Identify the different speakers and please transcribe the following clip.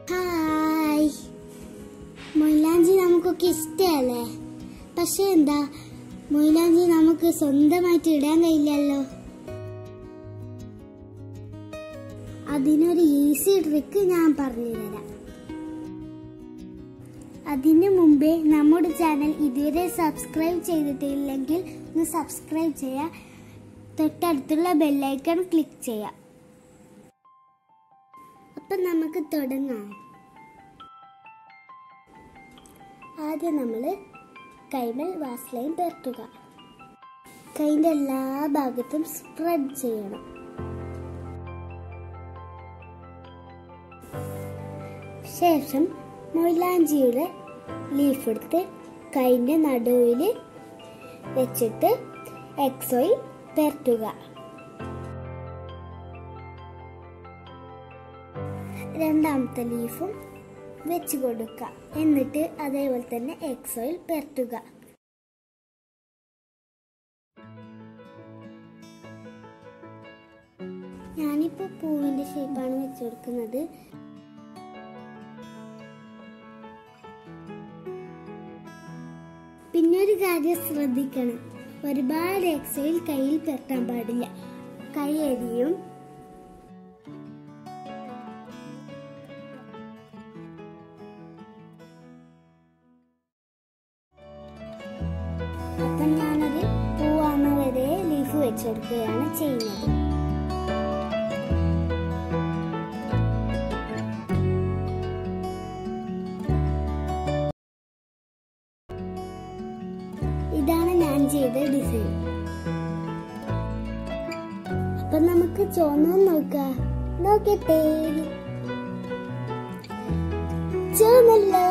Speaker 1: hi മൊയിലാഞ്ചി നമുക്കൊക്കെ ഇഷ്ടമല്ലേ പക്ഷെ എന്താ മൊയിലാഞ്ചി നമുക്ക് സ്വന്തമായിട്ട് ഇടാൻ കഴിയില്ലല്ലോ അതിനൊരു ഈസി ട്രിക്ക് ഞാൻ പറഞ്ഞു തരാം അതിനു മുമ്പേ നമ്മുടെ ചാനൽ ഇതുവരെ സബ്സ്ക്രൈബ് ചെയ്തിട്ടില്ലെങ്കിൽ ഒന്ന് സബ്സ്ക്രൈബ് ചെയ്യുക തൊട്ടടുത്തുള്ള ബെല്ലൈക്കൺ ക്ലിക്ക് ചെയ്യാം അപ്പം നമുക്ക് തുടങ്ങാം ആദ്യം നമ്മൾ കൈമൽ വാസ്ലൈൻ പെരട്ടുക കൈൻ്റെ എല്ലാ ഭാഗത്തും സ്പ്രെഡ് ചെയ്യണം ശേഷം മൊയിലാഞ്ചിയുടെ ലീഫ് എടുത്ത് കൈൻ്റെ നടുവിൽ വെച്ചിട്ട് എക്സോയിൽ പെരട്ടുക രണ്ടാമത്തെ ലീഫും വെച്ച് കൊടുക്കുക എന്നിട്ട് അതേപോലെ തന്നെ എക്സോയിൽ പെരട്ടുക ഞാനിപ്പോൾ പൂവിൻ്റെ ഷേപ്പാണ് വെച്ച് കൊടുക്കുന്നത് പിന്നെ ഒരു കാര്യം ശ്രദ്ധിക്കണം ഒരുപാട് എക്സോയിൽ കയ്യിൽ പെരട്ടാൻ പാടില്ല കൈ എരിയും അപ്പം ഞാനൊരു പൂവാണ വരെ ലീഫ് വെച്ചെടുക്കുകയാണ് ചെയ്യുന്നത് ഇതാണ് ഞാൻ ചെയ്ത ഡിസൈൻ അപ്പൊ നമുക്ക് ചുവന്ന നോക്കാം നോക്കട്ടെ ചുവന്നല്ലോ